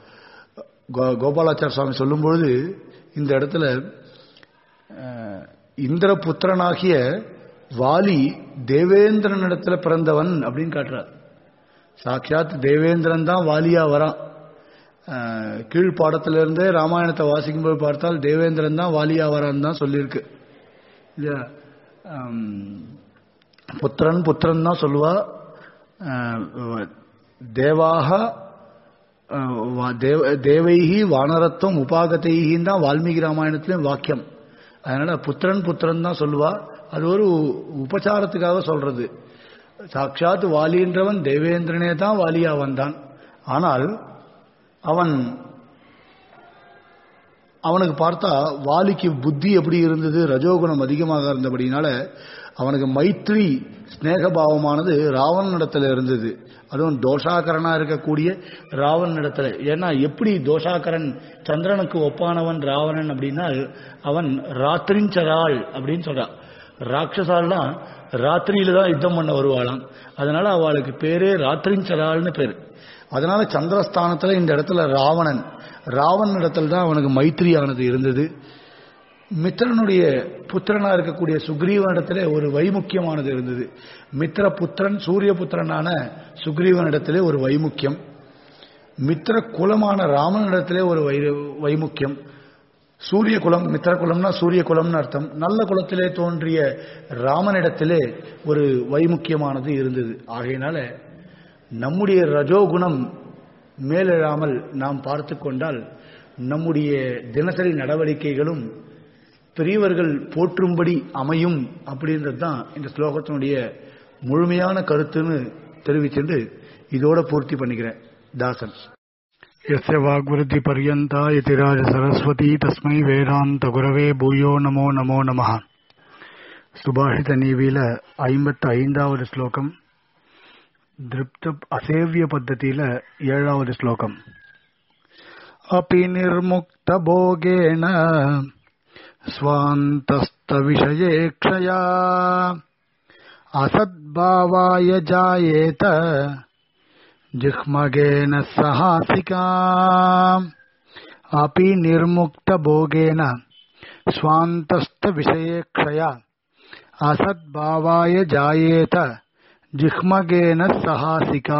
கோபாலாச்சார சுவாமி சொல்லும்பொழுது இந்த இடத்துல இந்திர புத்திரனாகிய வாலி தேவேந்திரனிடத்துல பிறந்தவன் அப்படின்னு காட்டுறார் சாட்சாத் தேவேந்திரன் தான் வாலியா வரான் அஹ், கீழ்ப்பாடத்திலிருந்தே ராமாயணத்தை வாசிக்கும்போது பார்த்தால் தேவேந்திரன் தான் வாலியா வரான்னு தான் சொல்லியிருக்கு இல்லையா அம், புத்திரன் புத்திரன் தான் சொல்லுவா அஹ், தேவாக அஹ், வா- தேவ- தேவைகி வானரத்துவம் உபாகதைகின்னு தான் வால்மீகி ராமாயணத்திலும் வாக்கியம் அதனால புத்திரன் புத்திரன் தான் சொல்லுவா அது ஒரு உபச்சாரத்துக்காக சொல்றது சாட்சாத் வாலின்றவன் தேவேந்திரனே தான் வாலியா வந்தான் ஆனால் அவன் அவனுக்கு பார்த்தா வாலிக்கு புத்தி எப்படி இருந்தது ரஜோகுணம் அதிகமாக இருந்தபடினால அவனுக்கு மைத்ரி ஸ்நேகபாவமானது ராவணனிடத்துல இருந்தது அதுவும் தோஷாகரனா இருக்கக்கூடிய ராவணனிடத்துல ஏன்னா எப்படி தோஷாகரன் சந்திரனுக்கு ஒப்பானவன் ராவணன் அப்படின்னா அவன் ராத்திரிஞ்சராள் அப்படின்னு சொல்றான் ராட்சசாலாம் ராத்திரியில தான் யுத்தம் பண்ண வருவாளாம் அதனால அவளுக்கு பேரே ராத்திரிஞ்சராள்னு பேரு அதனால சந்திரஸ்தானத்துல இந்த இடத்துல ராவணன் ராவணன் இடத்துல தான் அவனுக்கு மைத்திரியானது இருந்தது மித்திரனுடைய புத்திரனா இருக்கக்கூடிய சுக்ரீவனிடத்திலே ஒரு வைமுக்கியமானது இருந்தது மித்திர புத்திரன் சூரிய புத்திரனான சுக்ரீவனிடத்திலே ஒரு வைமுக்கியம் மித்திர குலமான ராமனிடத்திலே ஒரு வை வைமுக்கியம் சூரிய குலம் மித்திர குலம்னா சூரிய குலம்னு அர்த்தம் நல்ல குலத்திலே தோன்றிய ராமனிடத்திலே ஒரு வைமுக்கியமானது இருந்தது ஆகையினால நம்முடைய ரஜோகுணம் மேலெழாமல் நாம் பார்த்து கொண்டால் நம்முடைய தினசரி நடவடிக்கைகளும் பெரியவர்கள் போற்றும்படி அமையும் அப்படின்றது தான் இந்த ஸ்லோகத்தினுடைய முழுமையான கருத்துன்னு தெரிவிச்சுட்டு இதோட பூர்த்தி பண்ணிக்கிறேன் தாசன் यस्य वाग्वृद्धिपर्यन्ता यतिराज सरस्वती तस्मै வேதாந்தகுரவே பூயோ நமோ நமோ நமः சுபாஷித நீவியில ஐம்பத்து ஐந்தாவது ஸ்லோகம் திருப்த அசேவிய பத்ததியில ஏழாவது ஸ்லோகம் अपि निर्मुक्तभोगेन स्वान्तस्तविषये क्षया असद्भावाय जायेत जिह्मगेन सहासिका अपि निर्मुक्तभोगेन स्वान्तस्थविषये क्षया असद्भावाय जायेत ஜிஹ்மகேன சஹாசிகா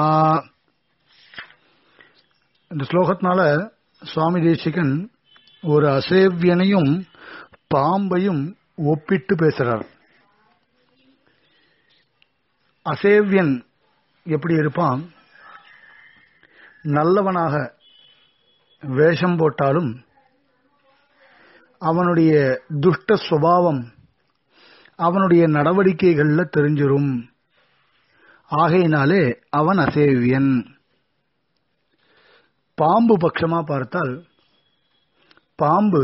இந்த ஸ்லோகத்தினால சுவாமி தேசிகன் ஒரு அசேவியனையும் பாம்பையும் ஒப்பிட்டு பேசுறார் அசேவியன் எப்படி இருப்பான் நல்லவனாக வேஷம் போட்டாலும் அவனுடைய துஷ்ட சுபாவம் அவனுடைய நடவடிக்கைகள்ல தெரிஞ்சிரும் ஆகையினாலே அவன் அசேவியன் பாம்பு பட்சமா பார்த்தால் பாம்பு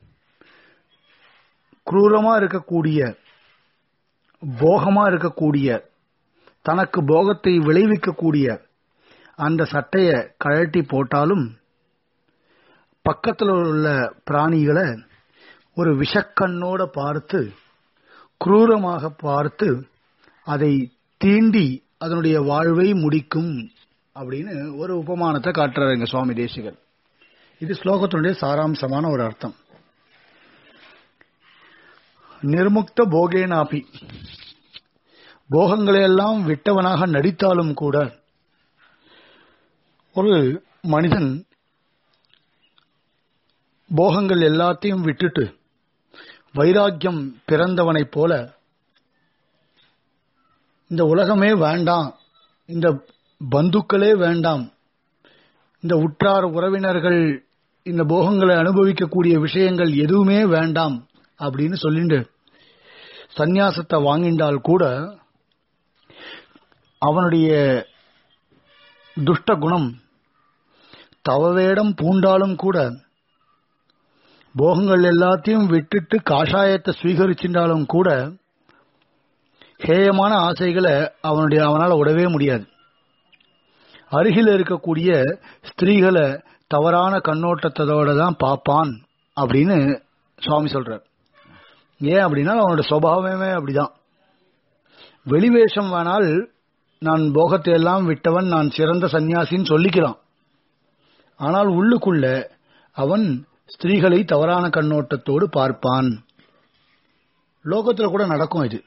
குரூரமா இருக்கக்கூடிய போகமா இருக்கக்கூடிய தனக்கு போகத்தை விளைவிக்கக்கூடிய அந்த சட்டையை கழட்டி போட்டாலும் பக்கத்தில் உள்ள பிராணிகளை ஒரு விஷக்கண்ணோட பார்த்து குரூரமாக பார்த்து அதை தீண்டி அதனுடைய வாழ்வை முடிக்கும் அப்படின்னு ஒரு உபமானத்தை காட்டுறாரு எங்க சுவாமி தேசிகர் இது ஸ்லோகத்தினுடைய சாராம்சமான ஒரு அர்த்தம் நிர்முக்த போகேனாபி போகங்களை எல்லாம் விட்டவனாக நடித்தாலும் கூட ஒரு மனிதன் போகங்கள் எல்லாத்தையும் விட்டுட்டு வைராக்கியம் பிறந்தவனைப் போல இந்த உலகமே வேண்டாம் இந்த பந்துக்களே வேண்டாம் இந்த உற்றார் உறவினர்கள் இந்த போகங்களை அனுபவிக்கக்கூடிய விஷயங்கள் எதுவுமே வேண்டாம் அப்படின்னு சொல்லிட்டு சந்நியாசத்தை வாங்கிண்டால் கூட அவனுடைய துஷ்ட குணம் தவவேடம் பூண்டாலும் கூட போகங்கள் எல்லாத்தையும் விட்டுட்டு காஷாயத்தை ஸ்வீகரிச்சின்றாலும் கூட ஹேயமான ஆசைகளை அவனுடைய அவனால் விடவே முடியாது அருகில் இருக்கக்கூடிய ஸ்திரீகளை தவறான கண்ணோட்டத்தோட தான் பார்ப்பான் அப்படின்னு சுவாமி சொல்றார் ஏன் அப்படின்னா அவனோட சுவாவமே அப்படிதான் வெளிவேஷம் வேணால் நான் போகத்தை எல்லாம் விட்டவன் நான் சிறந்த சன்னியாசின்னு சொல்லிக்கிறான் ஆனால் உள்ளுக்குள்ள அவன் ஸ்திரீகளை தவறான கண்ணோட்டத்தோடு பார்ப்பான் லோகத்துல கூட நடக்கும் இது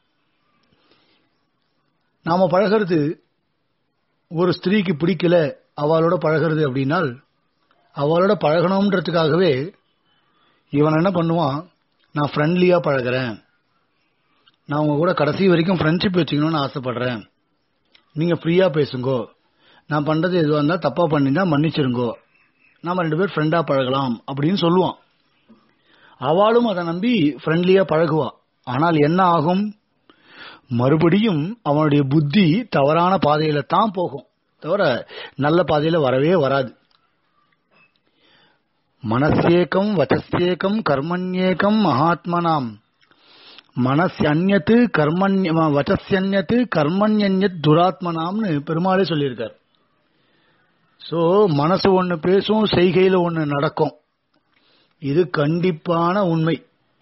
நாம பழகிறது ஒரு ஸ்திரீக்கு பிடிக்கல அவளோட பழகிறது அப்படின்னால் அவளோட பழகணுன்றதுக்காகவே இவன் என்ன பண்ணுவான் நான் ஃப்ரெண்ட்லியா பழகிறேன் நான் உங்க கூட கடைசி வரைக்கும் ஃப்ரெண்ட்ஷிப் வச்சுக்கணும்னு ஆசைப்படுறேன் நீங்க ஃப்ரீயா பேசுங்கோ நான் பண்றது எதுவாக இருந்தா தப்பா பண்ணிருந்தா மன்னிச்சிருங்கோ நாம ரெண்டு பேர் ஃப்ரெண்டா பழகலாம் அப்படின்னு சொல்லுவான் அவளும் அதை நம்பி ஃப்ரெண்ட்லியா பழகுவா ஆனால் என்ன ஆகும் மறுபடியும் அவனுடைய புத்தி தவறான பாதையில தான் போகும் தவிர நல்ல பாதையில வரவே வராது மனசேக்கம் வச்சசேக்கம் கர்மண்யேக்கம் மகாத்மனாம் மனசன்யத்து கர்மண்ய வச்சஸ்யன்யத்து கர்மண்யன்யத் துராத்மனாம்னு பெருமாளே சொல்லியிருக்கார் சோ மனசு ஒண்ணு பேசும் செய்கையில ஒண்ணு நடக்கும் இது கண்டிப்பான உண்மை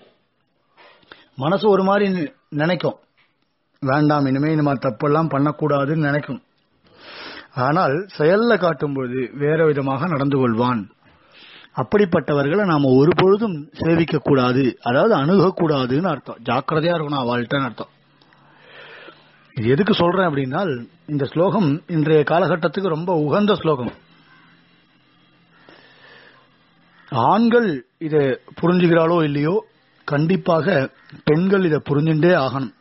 மனசு ஒரு மாதிரி நி- நினைக்கும் வேண்டாம் இனிமே நம்ம தப்பெல்லாம் பண்ணக்கூடாதுன்னு நினைக்கும் ஆனால் செயல்ல காட்டும்போது வேற விதமாக நடந்து கொள்வான் அப்படிப்பட்டவர்களை நாம ஒரு பொழுதும் சேவிக்க கூடாது அதாவது அணுகக்கூடாதுன்னு அர்த்தம் ஜாக்கிரதையா இருக்கணும் அவள்கிட்ட அர்த்தம் இது எதுக்கு சொல்றேன் அப்படின்னா இந்த ஸ்லோகம் இன்றைய காலகட்டத்துக்கு ரொம்ப உகந்த ஸ்லோகம் ஆண்கள் இதை புரிஞ்சுகிறாளோ இல்லையோ கண்டிப்பாக பெண்கள் இதை புரிஞ்சுட்டே ஆகணும்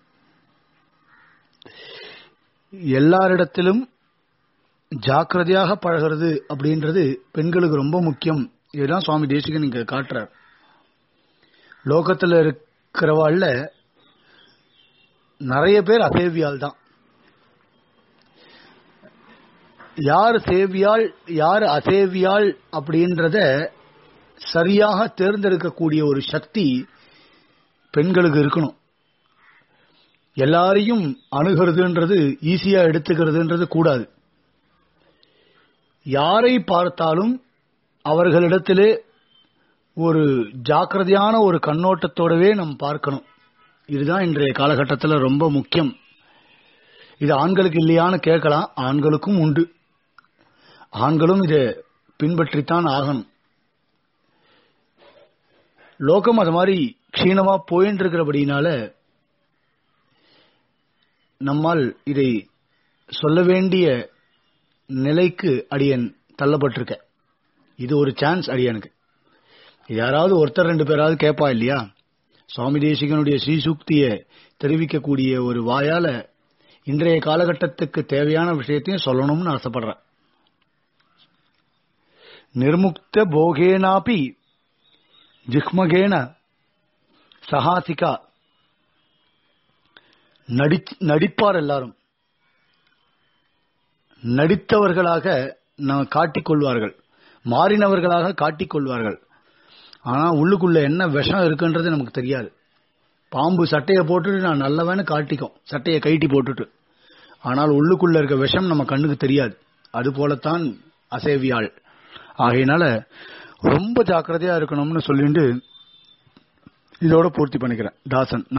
எல்லாரிடத்திலும் ஜாக்கிரதையாக பழகிறது அப்படின்றது பெண்களுக்கு ரொம்ப முக்கியம் இதுதான் சுவாமி தேசிகன் இங்க காட்டுறார் லோகத்துல இருக்கிறவாள்ல நிறைய பேர் அசேவியால் தான் யார் சேவியாள் யார் அசேவியாள் அப்படின்றத சரியாக தேர்ந்தெடுக்கக்கூடிய ஒரு சக்தி பெண்களுக்கு இருக்கணும் எல்லாரையும் அணுகிறதுன்றது ஈஸியா எடுத்துக்கிறதுன்றது கூடாது யாரை பார்த்தாலும் அவர்களிடத்திலே ஒரு ஜாக்கிரதையான ஒரு கண்ணோட்டத்தோடவே நம்ம பார்க்கணும் இதுதான் இன்றைய காலகட்டத்தில் ரொம்ப முக்கியம் இது ஆண்களுக்கு இல்லையான்னு கேட்கலாம் ஆண்களுக்கும் உண்டு ஆண்களும் இதை பின்பற்றித்தான் ஆகணும் லோகம் அது மாதிரி க்ஷீணமா போயின்னு இருக்கிறபடினால நம்மால் இதை சொல்ல வேண்டிய நிலைக்கு அடியன் தள்ளப்பட்டிருக்க இது ஒரு சான்ஸ் அடியனுக்கு யாராவது ஒருத்தர் ரெண்டு பேராவது கேட்பா இல்லையா சுவாமி தேசிகனுடைய ஸ்ரீசூக்திய தெரிவிக்கக்கூடிய ஒரு வாயால இன்றைய காலகட்டத்துக்கு தேவையான விஷயத்தையும் சொல்லணும்னு ஆசைப்படுறேன் நிர்முக்த போகேனாபி ஜிஹ்மகேன சஹாசிகா நடி- நடிப்பார் எல்லாரும் நடித்தவர்களாக ந- காட்டிக்கொள்வார்கள் மாறினவர்களாக காட்டிக்கொள்வார்கள் ஆனா உள்ளுக்குள்ள என்ன விஷம் இருக்குன்றது நமக்கு தெரியாது பாம்பு சட்டையை போட்டுட்டு நான் நல்லவன்னு காட்டிக்கும் சட்டையை கைட்டி போட்டுட்டு ஆனால் உள்ளுக்குள்ள இருக்க விஷம் நம்ம கண்ணுக்கு தெரியாது அது போலத்தான் அசேவியாள் ஆகையினால ரொம்ப ஜாக்கிரதையா இருக்கணும்னு சொல்லிட்டு இதோட பூர்த்தி பண்ணிக்கிறேன் தாசன்